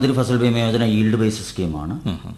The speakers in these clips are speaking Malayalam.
ഇതിൽ ഫസൽ ബീമ യോജന ഈൽഡ് ബേസ്ഡ് സ്കീമാണ്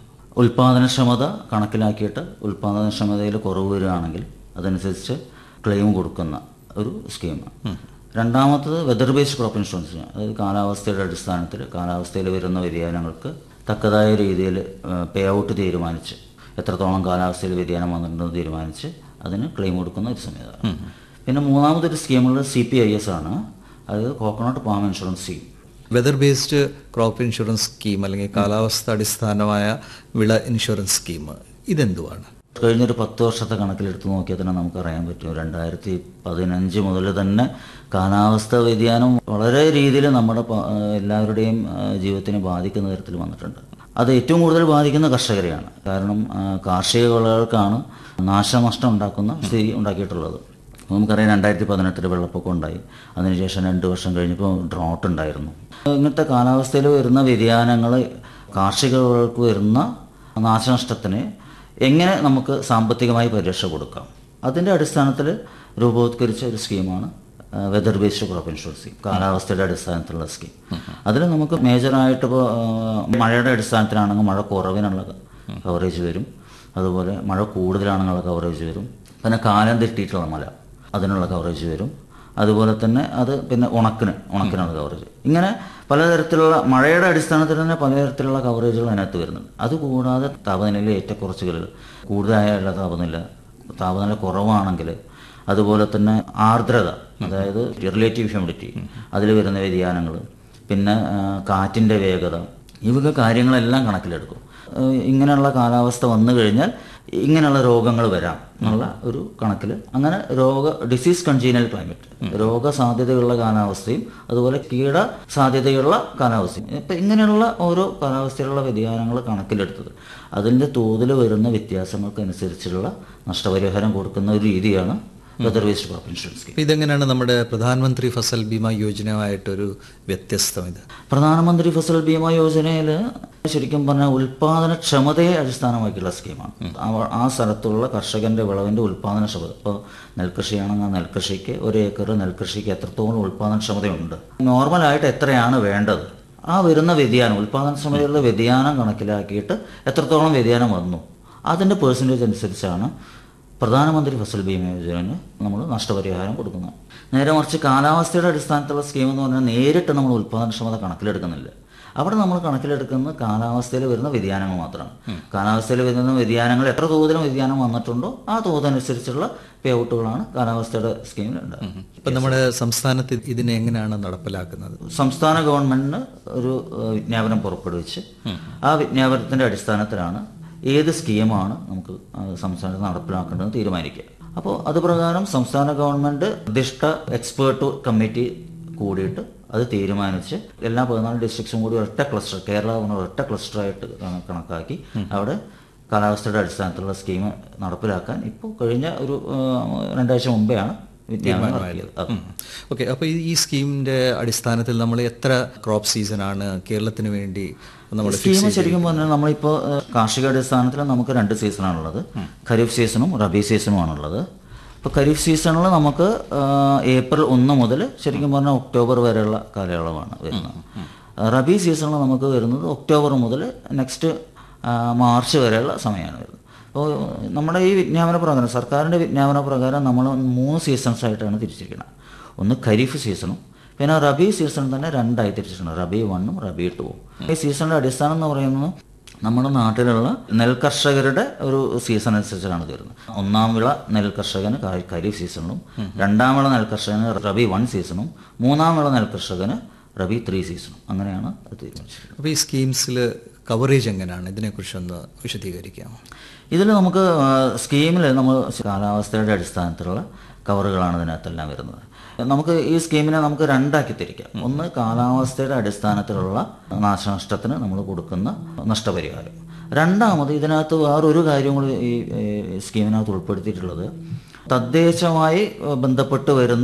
ഉൽപാദനക്ഷമത കണക്കിലാക്കിയിട്ട് ഉൽപാദനക്ഷമതയിൽ കുറവ് വരികയാണെങ്കിൽ അതനുസരിച്ച് ക്ലെയിം കൊടുക്കുന്ന ഒരു സ്കീമാണ് രണ്ടാമത്തത് വെതർ ബേസ്ഡ് ക്രോപ്പ് ഇൻഷുറൻസ് അതായത് കാലാവസ്ഥയുടെ അടിസ്ഥാനത്തിൽ കാലാവസ്ഥയിൽ വരുന്ന വ്യതിയാനങ്ങൾക്ക് തക്കതായ രീതിയിൽ പേ ഔട്ട് തീരുമാനിച്ച് എത്രത്തോളം കാലാവസ്ഥയിൽ വ്യതിയാനം വന്നിട്ടുണ്ടെന്ന് തീരുമാനിച്ച് അതിന് ക്ലെയിം കൊടുക്കുന്ന ഒരു സംവിധാനം പിന്നെ മൂന്നാമതൊരു സ്കീമുള്ളത് സി പി ഐ എസ് ആണ് അതായത് coconut palm insurance scheme weather based crop insurance scheme അല്ലെങ്കിൽ കാലാവസ്ഥ അടിസ്ഥാനമായ വിള ഇൻഷുറൻസ് സ്കീം ഇതെന്തുവാണ് കഴിഞ്ഞൊരു പത്ത് വർഷത്തെ കണക്കിലെടുത്ത് നോക്കിയാൽ തന്നെ നമുക്കറിയാൻ പറ്റും രണ്ടായിരത്തി പതിനഞ്ച് മുതൽ തന്നെ കാലാവസ്ഥ വ്യതിയാനം വളരെ രീതിയിൽ നമ്മുടെ പ- എല്ലാവരുടെയും ആ, ജീവിതത്തിനെ ബാധിക്കുന്ന തരത്തിൽ വന്നിട്ടുണ്ട് അത് ഏറ്റവും കൂടുതൽ ബാധിക്കുന്ന കർഷകരെയാണ് കാരണം ആ, കാർഷിക വിളകൾക്കാണ് നാശനഷ്ടം ഉണ്ടാക്കുന്ന സ്ഥിതി ഉണ്ടാക്കിയിട്ടുള്ളത് നമുക്കറിയാം രണ്ടായിരത്തി പതിനെട്ടിൽ വെള്ളപ്പൊക്കം ഉണ്ടായി അതിനുശേഷം രണ്ട് വർഷം കഴിഞ്ഞപ്പോൾ ഡ്രോട്ട് ഉണ്ടായിരുന്നു ഇങ്ങനത്തെ കാലാവസ്ഥയിൽ വരുന്ന വ്യതിയാനങ്ങൾ കാർഷിക വിളകൾക്ക് വരുന്ന നാശനഷ്ടത്തിന് എങ്ങനെ നമുക്ക് സാമ്പത്തികമായി പരിരക്ഷ കൊടുക്കാം അതിൻ്റെ അടിസ്ഥാനത്തിൽ രൂപവത്കരിച്ച ഒരു സ്കീമാണ് weather based crop insurance scheme കാലാവസ്ഥയുടെ അടിസ്ഥാനത്തിലുള്ള സ്കീം അതിൽ നമുക്ക് മേജറായിട്ട് ഇപ്പോൾ മഴയുടെ അടിസ്ഥാനത്തിലാണെങ്കിൽ മഴ കുറവിനുള്ള കവറേജ് വരും അതുപോലെ മഴ കൂടുതലാണെന്നുള്ള കവറേജ് വരും പിന്നെ കാലം തെറ്റിയിട്ടുള്ള മല അതിനുള്ള കവറേജ് വരും അതുപോലെ തന്നെ അത് പിന്നെ ഉണക്കിന് ഉണക്കിനുള്ള കവറേജ് ഇങ്ങനെ പലതരത്തിലുള്ള മഴയുടെ അടിസ്ഥാനത്തിൽ തന്നെ പലതരത്തിലുള്ള കവറേജുകൾ അതിനകത്ത് വരുന്നുണ്ട് അതുകൂടാതെ താപനിലയിലെ ഏറ്റക്കുറച്ചുകൾ കൂടുതലായുള്ള താപനില താപനില കുറവാണെങ്കിൽ അതുപോലെ തന്നെ ആർദ്രത അതായത് റിലേറ്റീവ് ഹ്യൂമിഡിറ്റി അതിൽ വരുന്ന വ്യതിയാനങ്ങൾ പിന്നെ ആ, കാറ്റിൻ്റെ വേഗത ഇവക കാര്യങ്ങളെല്ലാം കണക്കിലെടുക്കും ഏഹ് ഇങ്ങനെയുള്ള കാലാവസ്ഥ വന്നു കഴിഞ്ഞാൽ ഇങ്ങനെയുള്ള രോഗങ്ങൾ വരാം എന്നുള്ള ഒരു കണക്കിൽ അങ്ങനെ രോഗ ഡിസീസ് കൺജീനൽ ക്ലൈമറ്റ് രോഗസാധ്യതയുള്ള കാലാവസ്ഥയും അതുപോലെ കീട സാധ്യതയുള്ള കാലാവസ്ഥയും ഇപ്പം ഇങ്ങനെയുള്ള ഓരോ കാലാവസ്ഥയിലുള്ള വ്യതിയാനങ്ങൾ കണക്കിലെടുത്തത് അതിൻ്റെ തോതിൽ വരുന്ന വ്യത്യാസങ്ങൾക്കനുസരിച്ചുള്ള നഷ്ടപരിഹാരം കൊടുക്കുന്ന ഒരു രീതിയാണ് weather waste crop insurance scheme അപ്പൊ ഇതെങ്ങനെയാണ് നമ്മുടെ പ്രധാനമന്ത്രി ഫസൽ ബീമ യോജനയുമായിട്ടൊരു വ്യത്യസ്തം ഇത് പ്രധാനമന്ത്രി ഫസൽ ബീമ യോജനയിൽ ശരിക്കും പറഞ്ഞാൽ ഉൽപാദനക്ഷമതയെ അടിസ്ഥാനമാക്കിയുള്ള സ്കീമാണ് അവ- ആ സ്ഥലത്തുള്ള കർഷകന്റെ വിളവിന്റെ ഉൽപാദനക്ഷമത ഇപ്പോൾ നെൽകൃഷിയാണെങ്കിൽ ആ നെൽകൃഷിക്ക് ഒരു ഏക്കർ നെൽകൃഷിക്ക് എത്രത്തോളം ഉൽപാദനക്ഷമതയുണ്ട് നോർമലായിട്ട് എത്രയാണ് വേണ്ടത് ആ വരുന്ന വ്യതിയാനം ഉൽപാദനക്ഷമതയുള്ള വ്യതിയാനം കണക്കിലാക്കിയിട്ട് എത്രത്തോളം വ്യതിയാനം വന്നു അതിൻ്റെ പേഴ്സൻറ്റേജ് അനുസരിച്ചാണ് പ്രധാനമന്ത്രി ഫസൽ ബീമ യോജനന് നമ്മൾ നഷ്ടപരിഹാരം കൊടുക്കുന്നത് നേരെ മറിച്ച് കാലാവസ്ഥയുടെ അടിസ്ഥാനത്തിലുള്ള സ്കീം എന്ന് പറഞ്ഞാൽ നേരിട്ട് നമ്മൾ ഉൽപ്പാദനക്ഷമത കണക്കിലെടുക്കുന്നില്ല അവിടെ നമ്മൾ കണക്കിലെടുക്കുന്നത് കാലാവസ്ഥയിൽ വരുന്ന വ്യതിയാനങ്ങൾ മാത്രമാണ് കാലാവസ്ഥയിൽ വരുന്ന വ്യതിയാനങ്ങൾ എത്ര തോതിലും വ്യതിയാനം വന്നിട്ടുണ്ടോ ആ തോതനുസരിച്ചുള്ള പേ ഔട്ടുകളാണ് കാലാവസ്ഥയുടെ സ്കീമിൽ ഉണ്ടാകുന്നത് ഇപ്പൊ നമ്മുടെ സംസ്ഥാനത്ത് ഇതിനെ എങ്ങനെയാണ് നടപ്പിലാക്കുന്നത് സംസ്ഥാന ഗവൺമെന്റിന് ഒരു ഏഹ്, വിജ്ഞാപനം പുറപ്പെടുവിച്ച് ആ വിജ്ഞാപനത്തിന്റെ അടിസ്ഥാനത്തിലാണ് ഏത് സ്കീമാണ് നമുക്ക് ആ, സംസ്ഥാനത്ത് നടപ്പിലാക്കേണ്ടതെന്ന് തീരുമാനിക്കുക അപ്പോൾ അത് പ്രകാരം സംസ്ഥാന ഗവൺമെന്റ് നിർദ്ദിഷ്ട എക്സ്പേർട്ട് കമ്മിറ്റി കൂടിയിട്ട് അത് തീരുമാനിച്ച് എല്ലാ പതിനാല് ഡിസ്ട്രിക്ട്സും കൂടി ഒറ്റ ക്ലസ്റ്റർ കേരള എന്ന ഒറ്റ ക്ലസ്റ്ററായിട്ട് കണക്കാക്കി അവിടെ കാലാവസ്ഥയുടെ അടിസ്ഥാനത്തിലുള്ള സ്കീം നടപ്പിലാക്കാൻ ഇപ്പോൾ കഴിഞ്ഞ ഒരു ഏഹ്, രണ്ടാഴ്ച മുമ്പെയാണ് വിജ്ഞാപനം ഇറക്കിയത് അത് ഓക്കെ അപ്പോൾ ഈ സ്കീമിന്റെ അടിസ്ഥാനത്തിൽ നമ്മൾ എത്ര ക്രോപ്പ് സീസണാണ് കേരളത്തിന് വേണ്ടി നമ്മൾ സ്കീം ശരിക്കും പറഞ്ഞാൽ നമ്മളിപ്പോൾ ഏഹ്, കാർഷിക അടിസ്ഥാനത്തിൽ നമുക്ക് രണ്ട് സീസണാണുള്ളത് ഖരീഫ് സീസണും റബി സീസണുമാണുള്ളത് ഇപ്പോൾ ഖരീഫ് സീസണിൽ നമുക്ക് ഏഹ്, ഏപ്രിൽ ഒന്ന് മുതൽ ശരിക്കും പറഞ്ഞാൽ ഒക്ടോബർ വരെയുള്ള കാലയളവാണ് വരുന്നത് റബി സീസണിൽ നമുക്ക് വരുന്നത് ഒക്ടോബർ മുതൽ നെക്സ്റ്റ് മാർച്ച് വരെയുള്ള സമയമാണ് വരുന്നത് അപ്പോൾ നമ്മുടെ ഈ വിജ്ഞാപന പ്രകാരം സർക്കാരിൻ്റെ വിജ്ഞാപന പ്രകാരം നമ്മൾ മൂന്ന് സീസൺസ് ആയിട്ടാണ് തിരിച്ചിരിക്കുന്നത് ഒന്ന് ഖരീഫ് സീസണും പിന്നെ റബി സീസൺ തന്നെ രണ്ടായി തിരിച്ചിട്ടുണ്ട് റബി വണ്ണും റബി ടൂവും ഈ സീസണിന്റെ അടിസ്ഥാനം എന്ന് പറയുന്നത് നമ്മുടെ നാട്ടിലുള്ള നെൽകർഷകരുടെ ഒരു സീസൺ അനുസരിച്ചാണ് ഇത് വരുന്നത് ഒന്നാം വിള നെൽകർഷകന് ഖ- ഖരീഫ് സീസണിലും രണ്ടാം വിള നെൽകർഷകന് റബി വൺ സീസണും മൂന്നാം വിള നെൽകർഷകന് റബി ത്രീ സീസണും അങ്ങനെയാണ് അത് തീരുമാനിച്ചത് അപ്പോൾ ഈ സ്കീംസിൽ കവറേജ് എങ്ങനെയാണ് ഇതിനെക്കുറിച്ചൊന്ന് വിശദീകരിക്കാമോ ഇതിൽ നമുക്ക് സ്കീമിൽ നമ്മൾ കാലാവസ്ഥയുടെ അടിസ്ഥാനത്തിലുള്ള കവറുകളാണ് ഇതിനകത്തെല്ലാം വരുന്നത് നമുക്ക് ഈ സ്കീമിനെ നമുക്ക് രണ്ടാക്കി തിരിക്കാം ഒന്ന് കാലാവസ്ഥയുടെ അടിസ്ഥാനത്തിലുള്ള നാശനഷ്ടത്തിന് നമ്മൾ കൊടുക്കുന്ന നഷ്ടപരിഹാരം രണ്ടാമത് ഇതിനകത്ത് വേറൊരു കാര്യം കൂടി ഈ ഈ സ്കീമിനകത്ത് ഉൾപ്പെടുത്തിയിട്ടുള്ളത് തദ്ദേശമായി ബന്ധപ്പെട്ട് വരുന്ന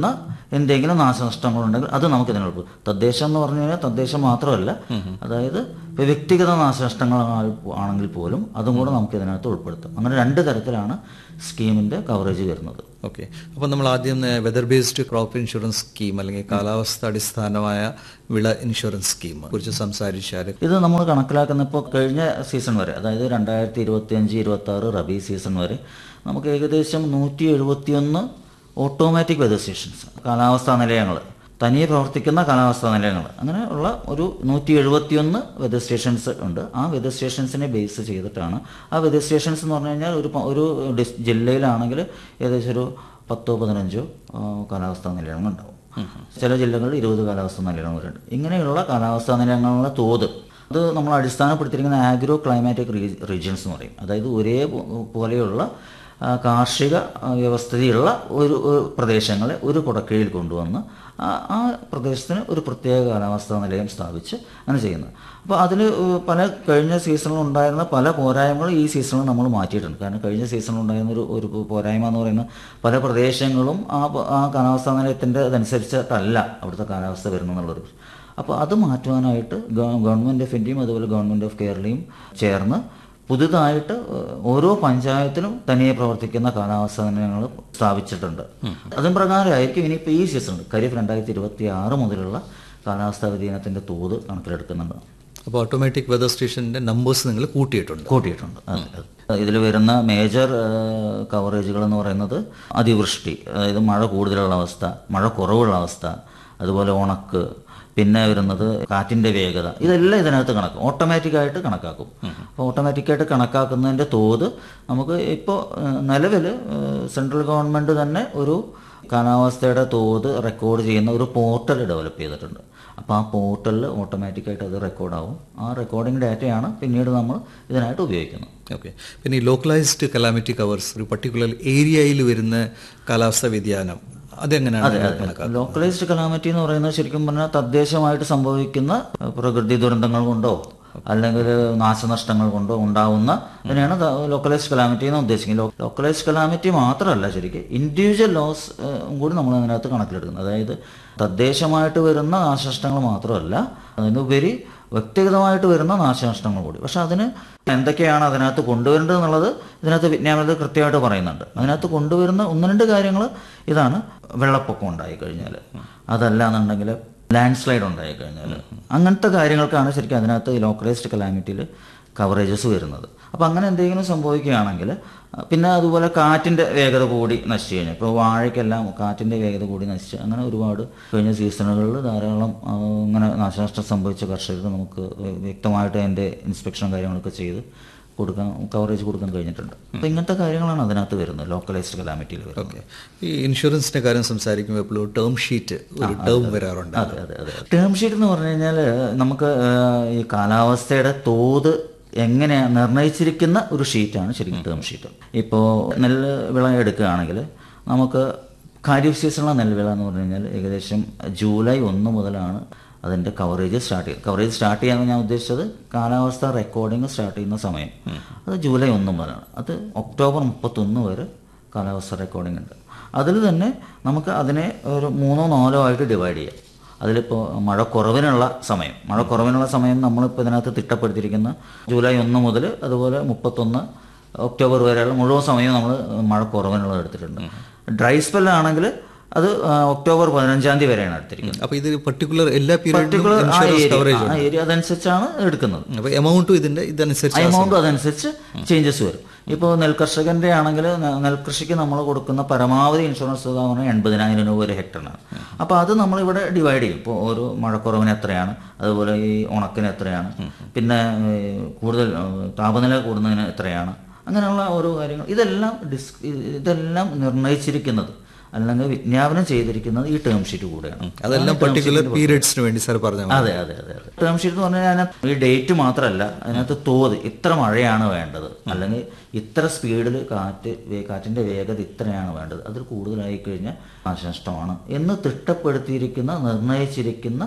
എന്തെങ്കിലും നാശനഷ്ടങ്ങളുണ്ടെങ്കിൽ അത് നമുക്ക് ഇതിന് ഉൾപ്പെടും തദ്ദേശം എന്ന് പറഞ്ഞു കഴിഞ്ഞാൽ തദ്ദേശം മാത്രമല്ല അതായത് ഇപ്പൊ വ്യക്തിഗത നാശനഷ്ടങ്ങൾ ആണെങ്കിൽ പോലും അതും കൂടെ നമുക്ക് ഇതിനകത്ത് ഉൾപ്പെടുത്താം അങ്ങനെ രണ്ട് തരത്തിലാണ് സ്കീമിന്റെ കവറേജ് വരുന്നത് ഓക്കെ അപ്പോൾ നമ്മൾ ആദ്യം weather based crop insurance scheme അല്ലെങ്കിൽ കാലാവസ്ഥ അടിസ്ഥാനമായ വിള ഇൻഷുറൻസ് സ്കീം കുറിച്ച് സംസാരിച്ചാൽ ഇത് നമ്മൾ കണക്കിലാക്കുന്ന ഇപ്പോൾ കഴിഞ്ഞ സീസൺ വരെ അതായത് രണ്ടായിരത്തി ഇരുപത്തി അഞ്ച് ഇരുപത്തി ആറ് റബി സീസൺ വരെ നമുക്ക് ഏകദേശം നൂറ്റി എഴുപത്തിയൊന്ന് ഓട്ടോമാറ്റിക് വെതർ സ്റ്റേഷൻസ് കാലാവസ്ഥാ നിലയങ്ങൾ തനിയെ പ്രവർത്തിക്കുന്ന കാലാവസ്ഥാ നിലയങ്ങൾ അങ്ങനെ ഉള്ള ഒരു നൂറ്റി എഴുപത്തിയൊന്ന് വെതർ സ്റ്റേഷൻസ് ഉണ്ട് ആ വെതർ സ്റ്റേഷൻസിനെ ബേസ് ചെയ്തിട്ടാണ് ആ വെതർ സ്റ്റേഷൻസ് എന്ന് പറഞ്ഞു കഴിഞ്ഞാൽ ഒരു പ- ഒരു ഡിസ് ജില്ലയിലാണെങ്കിൽ ഏകദേശം ഒരു പത്തോ പതിനഞ്ചോ ആ, കാലാവസ്ഥാ നിലയങ്ങൾ ഉണ്ടാവും ചില ജില്ലകളിൽ ഇരുപത് കാലാവസ്ഥാ നിലയങ്ങൾ വരുന്നുണ്ട് ഇങ്ങനെയുള്ള കാലാവസ്ഥാ നിലയങ്ങളുടെ തോത് അത് നമ്മൾ അടിസ്ഥാനപ്പെടുത്തിയിരിക്കുന്ന ആഗ്രോ ക്ലൈമാറ്റിക് റീജിയൻസ് എന്ന് പറയും അതായത് ഒരേ പോ- പോലെയുള്ള ആ, കാർഷിക ആ, വ്യവസ്ഥിതിയുള്ള ഒരു ഒരു പ്രദേശങ്ങളെ ഒരു കുടക്കീഴിൽ കൊണ്ടുവന്ന് ആ ആ പ്രദേശത്തിന് ഒരു പ്രത്യേക കാലാവസ്ഥാ നിലയം സ്ഥാപിച്ച് അങ്ങനെ ചെയ്യുന്നത് അപ്പോൾ അതിൽ പല കഴിഞ്ഞ സീസണിൽ ഉണ്ടായിരുന്ന പല പോരായ്മകളും ഈ സീസണിൽ നമ്മൾ മാറ്റിയിട്ടുണ്ട് കാരണം കഴിഞ്ഞ സീസണിൽ ഉണ്ടായിരുന്ന ഒരു ഒരു പോരായ്മ എന്ന് പറയുന്നത് പല പ്രദേശങ്ങളും ആ പ- ആ കാലാവസ്ഥാ നിലയത്തിൻ്റെ അതനുസരിച്ചിട്ടല്ല അവിടുത്തെ കാലാവസ്ഥ വരുന്നെന്നുള്ളൊരു അപ്പോൾ അത് മാറ്റുവാനായിട്ട് ഗവ- ഗവൺമെൻറ് ഓഫ് ഇന്ത്യയും അതുപോലെ ഗവൺമെൻറ് ഓഫ് കേരളയും ചേർന്ന് പുതുതായിട്ട് ഏഹ്, ഓരോ പഞ്ചായത്തിലും തനിയെ പ്രവർത്തിക്കുന്ന കാലാവസ്ഥാ നിലയങ്ങൾ സ്ഥാപിച്ചിട്ടുണ്ട് അതും പ്രകാരമായിരിക്കും ഇനിയിപ്പോൾ ഈ സീസൺ ഖരീഫ് രണ്ടായിരത്തി ഇരുപത്തി ആറ് മുതലുള്ള കാലാവസ്ഥാ വ്യതിയാനത്തിന്റെ തോത് കണക്കിലെടുക്കുന്നുണ്ട് അപ്പോൾ ഓട്ടോമാറ്റിക് വെതർ സ്റ്റേഷൻ്റെ നമ്പേഴ്സ് നിങ്ങൾ കൂട്ടിയിട്ടുണ്ട് കൂട്ടിയിട്ടുണ്ട് ഇതിൽ വരുന്ന മേജർ കവറേജുകൾ എന്ന് പറയുന്നത് അതിവൃഷ്ടി അതായത് മഴ കൂടുതലുള്ള അവസ്ഥ മഴ കുറവുള്ള അവസ്ഥ അതുപോലെ ഉണക്ക് പിന്നെ വരുന്നത് കാറ്റിന്റെ വേഗത ഇതെല്ലാം ഇതിനകത്ത് കണക്കും ഓട്ടോമാറ്റിക്കായിട്ട് കണക്കാക്കും അപ്പോൾ ഓട്ടോമാറ്റിക്കായിട്ട് കണക്കാക്കുന്നതിന്റെ തോത് നമുക്ക് ഇപ്പോൾ നിലവിൽ സെൻട്രൽ ഗവൺമെന്റ് തന്നെ ഒരു കാലാവസ്ഥയുടെ തോത് റെക്കോർഡ് ചെയ്യുന്ന ഒരു പോർട്ടൽ ഡെവലപ്പ് ചെയ്തിട്ടുണ്ട് അപ്പോൾ ആ പോർട്ടലിൽ ഓട്ടോമാറ്റിക്കായിട്ട് അത് റെക്കോർഡാവും ആ റെക്കോർഡിംഗ് ഡാറ്റയാണ് പിന്നീട് നമ്മൾ ഇതിനായിട്ട് ഉപയോഗിക്കുന്നത് ഓക്കെ പിന്നെ ഈ ലോക്കലൈസ്ഡ് കലാമിറ്റി കവേഴ്സ് ഒരു പർട്ടിക്കുലർ ഏരിയയിൽ വരുന്ന കാലാവസ്ഥ വ്യതിയാനം അതെങ്ങനെയാണ് കണക്കാക്കുന്നത് ലോക്കലൈസ്ഡ് കലാമിറ്റി എന്ന് പറയുന്നത് ശരിക്കും പറഞ്ഞാൽ തദ്ദേശമായിട്ട് സംഭവിക്കുന്ന ഏഹ്, പ്രകൃതി ദുരന്തങ്ങൾ കൊണ്ടോ അല്ലെങ്കിൽ നാശനഷ്ടങ്ങൾ കൊണ്ടോ ഉണ്ടാവുന്ന ഇതിനെയാണ് ലോക്കലൈസ്ഡ് കലാമിറ്റി എന്ന് ഉദ്ദേശിക്കുന്നത് ലോക്കലൈസ്ഡ് കലാമിറ്റി മാത്രമല്ല ശരിക്കും ഇൻഡിവിജ്വൽ ലോസ് കൂടി നമ്മൾ അതിനകത്ത് കണക്കിലെടുക്കുന്നത് അതായത് തദ്ദേശമായിട്ട് വരുന്ന നാശനഷ്ടങ്ങൾ മാത്രമല്ല അതിനുപരി വ്യക്തിഗതമായിട്ട് വരുന്ന നാശനഷ്ടങ്ങൾ കൂടി പക്ഷെ അതിന് എന്തൊക്കെയാണ് അതിനകത്ത് കൊണ്ടുവരേണ്ടത് എന്നുള്ളത് ഇതിനകത്ത് വിജ്ഞാപനത്തിൽ കൃത്യമായിട്ട് പറയുന്നുണ്ട് അതിനകത്ത് കൊണ്ടുവരുന്ന ഒന്ന് രണ്ട് കാര്യങ്ങൾ ഇതാണ് വെള്ളപ്പൊക്കം ഉണ്ടായി കഴിഞ്ഞാൽ അതല്ല എന്നുണ്ടെങ്കിൽ ലാൻഡ് സ്ലൈഡ് ഉണ്ടായി കഴിഞ്ഞാൽ അങ്ങനത്തെ കാര്യങ്ങൾക്കാണ് ശരിക്കും അതിനകത്ത് ഈ ലോക്കലൈസ്ഡ് കലാമിറ്റിയിൽ കവറേജസ് വരുന്നത് അപ്പോൾ അങ്ങനെ എന്തെങ്കിലും സംഭവിക്കുകയാണെങ്കിൽ അഹ് പിന്നെ അതുപോലെ കാറ്റിൻ്റെ വേഗത കൂടി നശിച്ചു കഴിഞ്ഞാൽ ഇപ്പോൾ വാഴയ്ക്കെല്ലാം കാറ്റിൻ്റെ വേഗത കൂടി നശിച്ച് അങ്ങനെ ഒരുപാട് കഴിഞ്ഞ സീസണുകളിൽ ധാരാളം ആ, ഇങ്ങനെ നാശനഷ്ടം സംഭവിച്ച കർഷകർക്ക് നമുക്ക് വ്യക്തമായിട്ട് അതിൻ്റെ ഇൻസ്പെക്ഷനും കാര്യങ്ങളൊക്കെ ചെയ്ത് കൊടുക്കാൻ കവറേജ് കൊടുക്കാൻ കഴിഞ്ഞിട്ടുണ്ട് അപ്പോൾ ഇങ്ങനത്തെ കാര്യങ്ങളാണ് അതിനകത്ത് വരുന്നത് ലോക്കലൈസ്ഡ് കലാമിറ്റിയിൽ വരുന്നത് ഓക്കെ ഈ ഇൻഷുറൻസിന്റെ കാര്യം സംസാരിക്കുമ്പോൾ എപ്പോഴും ടേം ഷീറ്റ് ഒരു ടേം വരാറുണ്ട് അതെ അതെ അതെ ടേം ഷീറ്റ് എന്ന് പറഞ്ഞു കഴിഞ്ഞാൽ നമുക്ക് ആ, ഈ കാലാവസ്ഥയുടെ തോത് എങ്ങനെയാണ് നിർണയിച്ചിരിക്കുന്ന ഒരു ഷീറ്റാണ് ശരിക്കും ടേം ഷീറ്റ് ഇപ്പോൾ നെല്ല് വിള എടുക്കുകയാണെങ്കിൽ നമുക്ക് ഖാരിഫ് സീസണിലെ നെൽവിള എന്ന് പറഞ്ഞു കഴിഞ്ഞാൽ ഏകദേശം ജൂലൈ ഒന്ന് മുതലാണ് അതിൻ്റെ കവറേജ് സ്റ്റാർട്ട് ചെയ്യുക കവറേജ് സ്റ്റാർട്ട് ചെയ്യാൻ ഞാൻ ഉദ്ദേശിച്ചത് കാലാവസ്ഥ റെക്കോർഡിംഗ് സ്റ്റാർട്ട് ചെയ്യുന്ന സമയം അത് ജൂലൈ ഒന്ന് മുതലാണ് അത് ഒക്ടോബർ മുപ്പത്തൊന്ന് വരെ കാലാവസ്ഥ റെക്കോർഡിംഗ് ഉണ്ട് അതിൽ തന്നെ നമുക്ക് അതിനെ ഒരു മൂന്നോ നാലോ ആയിട്ട് ഡിവൈഡ് ചെയ്യാം അതിലിപ്പോൾ മഴ കുറവിനുള്ള സമയം മഴ കുറവിനുള്ള സമയം നമ്മളിപ്പോൾ ഇതിനകത്ത് തിട്ടപ്പെടുത്തിയിരിക്കുന്ന ജൂലൈ ഒന്ന് മുതൽ അതുപോലെ മുപ്പത്തൊന്ന് ഒക്ടോബർ വരെയുള്ള മുഴുവൻ സമയവും നമ്മൾ മഴ കുറവിനുള്ളത് എടുത്തിട്ടുണ്ട് ഡ്രൈ സ്പെല്ലാണെങ്കിൽ അത് ആ, ഒക്ടോബർ പതിനഞ്ചാം തീയതി വരെയാണ് എടുത്തിരിക്കുന്നത് അപ്പൊ ഇത് പർട്ടിക്കുലർ എല്ലാ പീരീഡിലും പർട്ടിക്കുലർ ആ ഇൻഷുറൻസ് ഏരിയ കവറേജ് ആ ഏരിയ അതനുസരിച്ചാണ് എടുക്കുന്നത് അപ്പൊ എമൗണ്ടും ഇതിന്റെ ഇതനുസരിച്ച് എമൗണ്ടും അതനുസരിച്ച് ചേഞ്ചസ് വരും ഇപ്പോൾ നെൽകർഷകന്റെ ആണെങ്കിൽ നെൽകൃഷിക്ക് നമ്മൾ കൊടുക്കുന്ന പരമാവധി ഇൻഷുറൻസ് തുക എന്ന് പറഞ്ഞാൽ എൺപതിനായിരം രൂപ ഒരു ഹെക്ടറിനാണ് അപ്പോൾ അത് നമ്മളിവിടെ ഡിവൈഡ് ചെയ്യും ഇപ്പോൾ ഒരു മഴക്കുറവിന് എത്രയാണ് അതുപോലെ ഈ ഉണക്കിന് എത്രയാണ് പിന്നെ ഈ കൂടുതൽ ഏഹ്, താപനില കൂടുന്നതിന് എത്രയാണ് അങ്ങനെയുള്ള ഓരോ കാര്യങ്ങൾ ഇതെല്ലാം ഡിസ് ഇതെല്ലാം നിർണ്ണയിച്ചിരിക്കുന്നത് അല്ലെങ്കിൽ വിജ്ഞാപനം ചെയ്തിരിക്കുന്നത് ഈ ടേം ഷീറ്റ് കൂടെയാണ് അതെല്ലാം പർട്ടിക്കുലർ പീരീഡ്സിന് വേണ്ടി സാർ പറഞ്ഞ അതെ അതെ അതെ അതെ ടേം ഷീറ്റ് എന്ന് പറഞ്ഞാൽ അതിനകത്ത് ഈ ഡേറ്റ് മാത്രമല്ല അതിനകത്ത് തോത് ഇത്ര മഴയാണ് വേണ്ടത് അല്ലെങ്കിൽ ഇത്ര സ്പീഡിൽ കാറ്റ് വേ- കാറ്റിന്റെ വേഗത ഇത്രയാണ് വേണ്ടത് അതിൽ കൂടുതലായി കഴിഞ്ഞാൽ നാശനഷ്ടമാണ് എന്ന് തിട്ടപ്പെടുത്തിയിരിക്കുന്ന നിർണയിച്ചിരിക്കുന്ന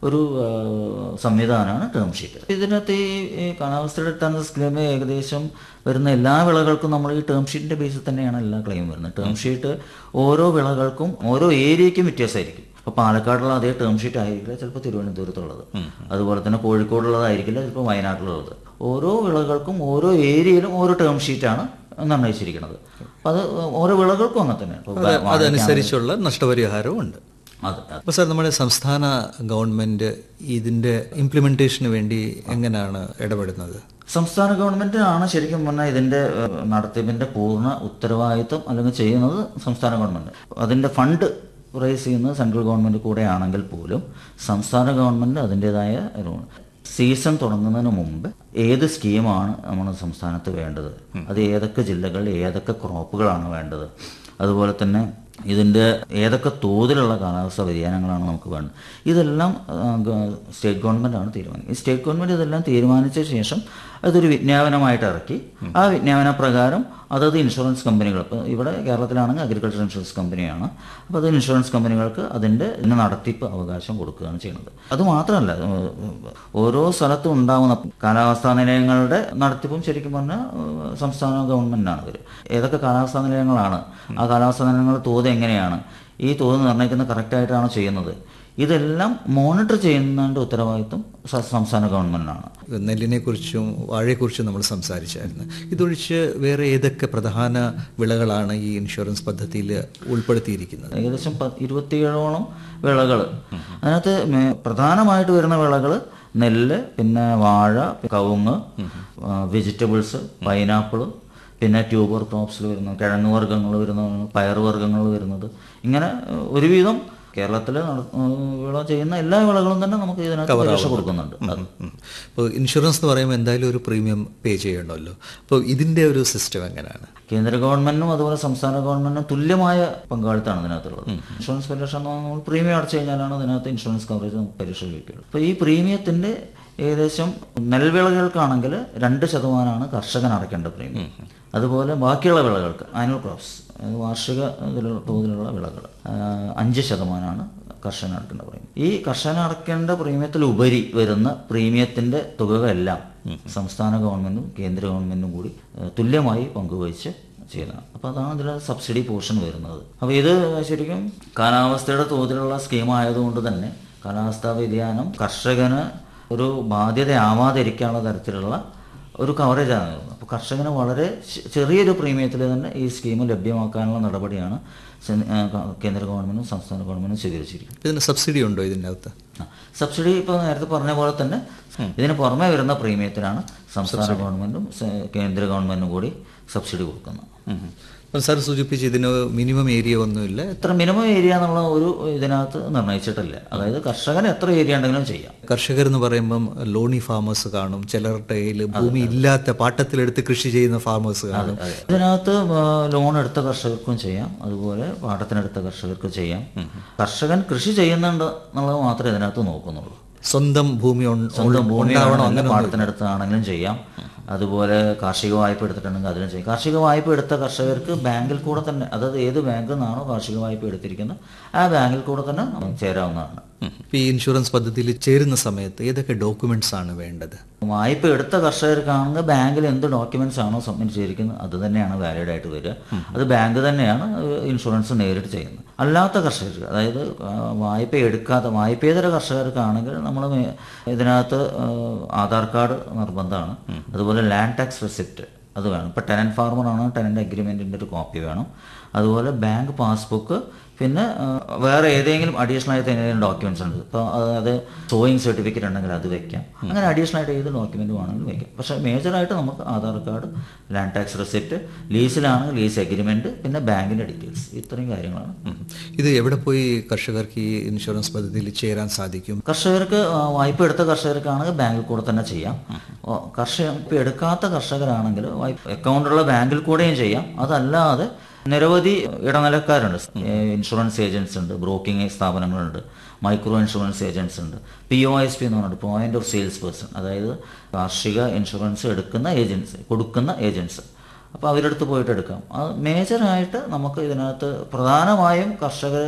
ഒരു ആ, സംവിധാനമാണ് ടേം ഷീറ്റ് ഇതിനകത്ത് ഈ ഈ കാലാവസ്ഥയുടെ അടിസ്ഥാന സ്കീം ഏകദേശം വരുന്ന എല്ലാ വിളകൾക്കും നമ്മൾ ഈ ടേം ഷീറ്റിന്റെ ബേസിൽ തന്നെയാണ് എല്ലാ ക്ലെയിം വരുന്നത് ടേം ഷീറ്റ് ഓരോ വിളകൾക്കും ഓരോ ഏരിയയ്ക്കും വ്യത്യാസമായിരിക്കും അപ്പോൾ പാലക്കാടുള്ള അതേ ടേം ഷീറ്റ് ആയിരിക്കില്ല ചിലപ്പോൾ തിരുവനന്തപുരത്തുള്ളത് അതുപോലെ തന്നെ കോഴിക്കോടുള്ളതായിരിക്കില്ല ചിലപ്പോൾ വയനാട്ടിലുള്ളത് ഓരോ വിളകൾക്കും ഓരോ ഏരിയയിലും ഓരോ ടേം ഷീറ്റാണ് നിർണ്ണയിച്ചിരിക്കുന്നത് അപ്പം അത് ഓരോ വിളകൾക്കും അങ്ങനെ തന്നെയാണ് ഇപ്പോൾ വാഴയ്ക്കാണെങ്കിൽ- അതനുസരിച്ചുള്ള നഷ്ടപരിഹാരവും ഉണ്ട് അതെ അതെ. അപ്പോൾ സാർ നമ്മുടെ സംസ്ഥാന ഗവൺമെന്റ് ഇതിന്റെ ഇംപ്ലിമെന്റേഷന് വേണ്ടി എങ്ങനെയാണ് ഇടപെടുന്നത് സംസ്ഥാന ഗവൺമെന്റാണ് ശരിക്കും പറഞ്ഞാൽ ഇതിന്റെ ഏഹ്, നടത്തിപ്പിന്റെ പൂർണ്ണ ഉത്തരവാദിത്വം അല്ലെങ്കിൽ ചെയ്യുന്നത് സംസ്ഥാന ഗവൺമെന്റ് അതിന്റെ ഫണ്ട് റേസ് ചെയ്യുന്നത് സെൻട്രൽ ഗവൺമെന്റ് കൂടെ ആണെങ്കിൽ പോലും സംസ്ഥാന ഗവൺമെന്റ് അതിൻ്റെതായ ഒരു സീസൺ തുടങ്ങുന്നതിന് മുമ്പ് ഏത് സ്കീമാണ് നമ്മുടെ സംസ്ഥാനത്ത് വേണ്ടത് അത് ഏതൊക്കെ ജില്ലകളിൽ ഏതൊക്കെ ക്രോപ്പുകളാണ് വേണ്ടത് അതുപോലെ തന്നെ ഇതിൻ്റെ ഏതൊക്കെ തോതിലുള്ള കാലാവസ്ഥ വ്യതിയാനങ്ങളാണ് നമുക്ക് വേണ്ടത് ഇതെല്ലാം ആ, ഗ- സ്റ്റേറ്റ് ഗവൺമെൻറ്റാണ് തീരുമാനിക്കുന്നത് ഈ സ്റ്റേറ്റ് ഗവൺമെൻറ് ഇതെല്ലാം തീരുമാനിച്ച ശേഷം അതൊരു വിജ്ഞാപനമായിട്ട് ഇറക്കി ആ വിജ്ഞാപന പ്രകാരം അതത് ഇൻഷുറൻസ് കമ്പനികൾ ഇപ്പോൾ ഇവിടെ കേരളത്തിലാണെങ്കിൽ അഗ്രികൾച്ചർ ഇൻഷുറൻസ് കമ്പനിയാണ് അപ്പോൾ അത് ഇൻഷുറൻസ് കമ്പനികൾക്ക് അതിൻ്റെ ഇതിന് നടത്തിപ്പ് അവകാശം കൊടുക്കുകയാണ് ചെയ്യുന്നത് അത് മാത്രമല്ല ഏഹ്, ഓരോ സ്ഥലത്തും ഉണ്ടാകുന്ന കാലാവസ്ഥാ നിലയങ്ങളുടെ നടത്തിപ്പും ശരിക്കും പറഞ്ഞാൽ ഏഹ്, സംസ്ഥാന ഗവൺമെൻറ്റാണ് ഇവർ ഏതൊക്കെ കാലാവസ്ഥാ നിലയങ്ങളാണ് ആ കാലാവസ്ഥാ നിലയങ്ങളുടെ തോത് എങ്ങനെയാണ് ഈ തോത് നിർണ്ണയിക്കുന്നത് കറക്റ്റായിട്ടാണോ ചെയ്യുന്നത് ഇതെല്ലാം മോണിറ്റർ ചെയ്യുന്നതിൻ്റെ ഉത്തരവാദിത്വം സ- സംസ്ഥാന ഗവൺമെൻറ്റിനാണ് നെല്ലിനെ കുറിച്ചും വാഴയെക്കുറിച്ചും നമ്മൾ സംസാരിച്ചായിരുന്നു ഇതൊഴിച്ച് വേറെ ഏതൊക്കെ പ്രധാന വിളകളാണ് ഈ ഇൻഷുറൻസ് പദ്ധതിയിൽ ഉൾപ്പെടുത്തിയിരിക്കുന്നത് ഏകദേശം പ- ഇരുപത്തിയേഴോളം വിളകൾ അതിനകത്ത് മേ- പ്രധാനമായിട്ട് വരുന്ന വിളകൾ നെല്ല് പിന്നെ വാഴ കവുങ്ങ് വെജിറ്റബിൾസ് പൈനാപ്പിൾ പിന്നെ ട്യൂബർ ക്രോപ്സിൽ വരുന്ന കിഴങ്ങ് വർഗ്ഗങ്ങൾ വരുന്ന പയറുവർഗ്ഗങ്ങൾ വരുന്നത് ഇങ്ങനെ ഏഹ്, ഒരുവിധം കേരളത്തിൽ വിള ചെയ്യുന്ന എല്ലാ വിളകളും തന്നെ നമുക്ക് ഇതിനകത്ത് പരീക്ഷ കൊടുക്കുന്നുണ്ട് അത് അപ്പോൾ ഇൻഷുറൻസ് എന്ന് പറയുമ്പോൾ എന്തായാലും ഒരു പ്രീമിയം പേ ചെയ്യണമല്ലോ അപ്പോൾ ഇതിൻ്റെ ഒരു സിസ്റ്റം എങ്ങനെയാണ് കേന്ദ്ര ഗവൺമെന്റിനും അതുപോലെ സംസ്ഥാന ഗവൺമെന്റിനും തുല്യമായ പങ്കാളിത്തമാണ് ഇതിനകത്തുള്ളത് ഇൻഷുറൻസ് പരിരക്ഷ എന്ന് പറഞ്ഞാൽ നമ്മൾ പ്രീമിയം അടച്ചു കഴിഞ്ഞാലാണ് ഇതിനകത്ത് ഇൻഷുറൻസ് കവറേജ് നമുക്ക് പരീക്ഷ ലഭിക്കുള്ളൂ അപ്പോൾ ഈ പ്രീമിയത്തിന്റെ ഏകദേശം നെൽവിളകൾക്കാണെങ്കിൽ രണ്ട് ശതമാനമാണ് കർഷകൻ അടയ്ക്കേണ്ട പ്രീമിയം അതുപോലെ ബാക്കിയുള്ള വിളകൾക്ക് ആനുവൽ ക്രോപ്സ് അതായത് വാർഷിക ഇതിലുള്ള തോതിലുള്ള വിളകൾ ആ, അഞ്ച് ശതമാനമാണ് കർഷകൻ അടക്കേണ്ട പ്രീമിയം ഈ കർഷകൻ അടക്കേണ്ട പ്രീമിയത്തിലുപരി വരുന്ന പ്രീമിയത്തിന്റെ തുകകളെല്ലാം സംസ്ഥാന ഗവൺമെന്റും കേന്ദ്ര ഗവൺമെന്റും കൂടി ഏഹ്, തുല്യമായി പങ്കുവഹിച്ച് ചെയ്യുന്നതാണ് അപ്പോൾ അതാണ് ഇതിൽ സബ്സിഡി പോർഷൻ വരുന്നത് അപ്പോൾ ഇത് ശരിക്കും കാലാവസ്ഥയുടെ തോതിലുള്ള സ്കീം ആയതുകൊണ്ട് തന്നെ കാലാവസ്ഥാ വ്യതിയാനം കർഷകന് ഒരു ബാധ്യതയാവാതിരിക്കാനുള്ള തരത്തിലുള്ള ഒരു കവറേജാണ് അപ്പോൾ കർഷകന് വളരെ ചെ- ചെറിയൊരു പ്രീമിയത്തിൽ തന്നെ ഈ സ്കീം ലഭ്യമാക്കാനുള്ള നടപടിയാണ് സെ- ഏഹ് ക- കേന്ദ്ര ഗവൺമെന്റും സംസ്ഥാന ഗവൺമെന്റും സ്വീകരിച്ചിരിക്കുന്നത് ഇതിന് സബ്സിഡി ഉണ്ടോ ഇതിൻ്റെ അകത്ത് ആ, സബ്സിഡി ഇപ്പോൾ നേരത്തെ പറഞ്ഞ പോലെ തന്നെ ഇതിന് പുറമെ വരുന്ന പ്രീമിയത്തിനാണ് സംസ്ഥാന ഗവൺമെന്റും സ- കേന്ദ്ര ഗവൺമെന്റും കൂടി സബ്സിഡി കൊടുക്കുന്നത് അപ്പോൾ സാർ സൂചിപ്പിച്ച് ഇതിന് മിനിമം ഏരിയ ഒന്നുമില്ല എത്ര മിനിമം ഏരിയ എന്നുള്ള ഒരു ഇതിനകത്ത് നിർണ്ണയിച്ചിട്ടില്ല അതായത് കർഷകന് എത്ര ഏരിയ ഉണ്ടെങ്കിലും ചെയ്യാം കർഷകർ എന്ന് പറയുമ്പം ലോണി ഫാമേഴ്സ് കാണും ചിലരുടെ കയ്യിൽ ഭൂമി ഇല്ലാത്ത പാട്ടത്തിലെടുത്ത് കൃഷി ചെയ്യുന്ന ഫാമേഴ്സ് കാണും അതെ. ഇതിനകത്ത് ആ, ലോൺ എടുത്ത കർഷകർക്കും ചെയ്യാം അതുപോലെ പാട്ടത്തിനെടുത്ത കർഷകർക്ക് ചെയ്യാം കർഷകൻ കൃഷി ചെയ്യുന്നുണ്ട് എന്നുള്ളത് മാത്രമേ ഇതിനകത്ത് നോക്കുന്നുള്ളൂ സ്വന്തം ഭൂമി ഉൺ- സ്വന്തം ഭൂമി ഉണ്ടാവണം അങ്ങനെ പാട്ടത്തിനടുത്താണെങ്കിലും ചെയ്യാം അതുപോലെ കാർഷിക വായ്പ എടുത്തിട്ടുണ്ടെങ്കിൽ അതിനും ചെയ്യും കാർഷിക വായ്പ എടുത്ത കർഷകർക്ക് ബാങ്കിൽ കൂടെ തന്നെ അതായത് ഏത് ബാങ്കിൽ നിന്നാണോ കാർഷിക വായ്പ എടുത്തിരിക്കുന്നത് ആ ബാങ്കിൽ കൂടെ തന്നെ നമുക്ക് ചേരാവുന്നതാണ് ഈ ഇൻഷുറൻസ് പദ്ധതിയിൽ ചേരുന്ന സമയത്ത് ഏതൊക്കെ ഡോക്യുമെന്റ്സ് ആണ് വേണ്ടത് വായ്പ എടുത്ത കർഷകർക്കാണെങ്കിൽ ബാങ്കിൽ എന്ത് ഡോക്യുമെന്റ്സ് ആണോ സബ്മിറ്റ് ചെയ്തിരിക്കുന്നത് അത് തന്നെയാണ് വാലിഡ് ആയിട്ട് വരിക അത് ബാങ്ക് തന്നെയാണ് ഇൻഷുറൻസ് നേരിട്ട് ചെയ്യുന്നത് അല്ലാത്ത കർഷകർക്ക് അതായത് ആ, വായ്പ എടുക്കാത്ത വായ്പേതര കർഷകർക്കാണെങ്കിൽ നമ്മൾ ഇതിനകത്ത് ആ, ആധാർ കാർഡ് നിർബന്ധമാണ് അതുപോലെ ലാൻഡ് ടാക്സ് റെസിപ്റ്റ് അത് വേണം ഇപ്പോൾ ടെനൻറ്റ് ഫാർമർ ആണ് ടെനൻറ്റ് അഗ്രിമെൻറ്റിൻ്റെ ഒരു കോപ്പി വേണം അതുപോലെ ബാങ്ക് പാസ്ബുക്ക് പിന്നെ ആ, വേറെ ഏതെങ്കിലും അഡീഷണൽ ആയിട്ട് എന്തെങ്കിലും ഡോക്യുമെന്റ്സ് ഉണ്ട് ഇപ്പോൾ അതായത് സോയിങ് സർട്ടിഫിക്കറ്റ് ഉണ്ടെങ്കിൽ അത് വെക്കാം അങ്ങനെ അഡീഷണൽ ആയിട്ട് ഏത് ഡോക്യുമെന്റ് വേണമെങ്കിലും വെക്കാം പക്ഷേ മേജറായിട്ട് നമുക്ക് Aadhaar card land tax receipt ലീസിലാണെങ്കിൽ ലീസ് എഗ്രിമെന്റ് പിന്നെ ബാങ്കിന്റെ ഡീറ്റെയിൽസ് ഇത്രയും കാര്യങ്ങളാണ് ഉം. ഇത് എവിടെ പോയി കർഷകർക്ക് ഈ ഇൻഷുറൻസ് പദ്ധതിയിൽ ചേരാൻ സാധിക്കും കർഷകർക്ക് ആ, വായ്പ എടുത്ത കർഷകർക്കാണെങ്കിൽ ബാങ്കിൽ കൂടെ തന്നെ ചെയ്യാം ഓ, കർഷക വായ്പ എടുക്കാത്ത കർഷകരാണെങ്കിൽ വായ്പ അക്കൗണ്ടുള്ള ബാങ്കിൽ കൂടെയും ചെയ്യാം അതല്ലാതെ നിരവധി ഇടനിലക്കാരുണ്ട് ഏ, ഇൻഷുറൻസ് ഏജൻസ് ഉണ്ട് ബ്രോക്കിംഗ് സ്ഥാപനങ്ങളുണ്ട് മൈക്രോ ഇൻഷുറൻസ് ഏജൻസ് ഉണ്ട് പി ഒ എസ് പി എന്ന് പറഞ്ഞിട്ട് പോയിന്റ് ഓഫ് സെയിൽസ് പേഴ്സൺ അതായത് കാർഷിക ഇൻഷുറൻസ് എടുക്കുന്ന ഏജൻസ് കൊടുക്കുന്ന ഏജൻസ് അപ്പോൾ അവരടുത്ത് പോയിട്ട് എടുക്കാം അത് മേജറായിട്ട് നമുക്ക് ഇതിനകത്ത് പ്രധാനമായും കർഷകർ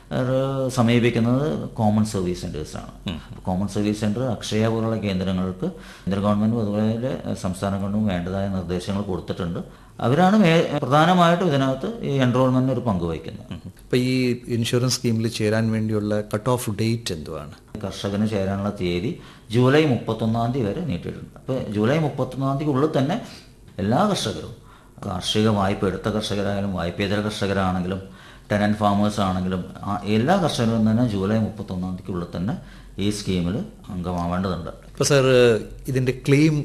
സമീപിക്കുന്നത് കോമൺ സർവീസ് സെൻറ്റേഴ്സാണ് കോമൺ സർവീസ് സെൻറ്റർ അക്ഷയ പോലുള്ള കേന്ദ്രങ്ങൾക്ക് കേന്ദ്ര ഗവൺമെൻറ്റും അതുപോലെ സംസ്ഥാന ഗവൺമെൻറ്റും വേണ്ടതായ നിർദ്ദേശങ്ങൾ കൊടുത്തിട്ടുണ്ട് അവരാണ് മേ- പ്രധാനമായിട്ടും ഇതിനകത്ത് ഈ എൻറോൾമെൻറ്റിന് ഒരു പങ്ക് വഹിക്കുന്നത് അപ്പോൾ ഈ ഇൻഷുറൻസ് സ്കീമിൽ ചേരാൻ വേണ്ടിയുള്ള കട്ട് ഓഫ് ഡേറ്റ് എന്തുവാണ് കർഷകന് ചേരാനുള്ള തീയതി ജൂലൈ മുപ്പത്തൊന്നാം തീയതി വരെ നീട്ടിയിട്ടുണ്ട് അപ്പോൾ ജൂലൈ മുപ്പത്തൊന്നാം തീയതിക്കുള്ളിൽ തന്നെ എല്ലാ കർഷകരും കാർഷിക വായ്പ എടുത്ത കർഷകരായാലും വായ്പേതര കർഷകരാണെങ്കിലും ടെനൻറ്റ് ഫാമേഴ്സ് ആണെങ്കിലും ആ എല്ലാ കർഷകരും തന്നെ ജൂലൈ മുപ്പത്തൊന്നാം തീയതിക്കുള്ളിൽ തന്നെ ഈ സ്കീമിൽ അംഗമാവേണ്ടതുണ്ട് അപ്പോൾ സാർ ഇതിൻ്റെ ക്ലെയിം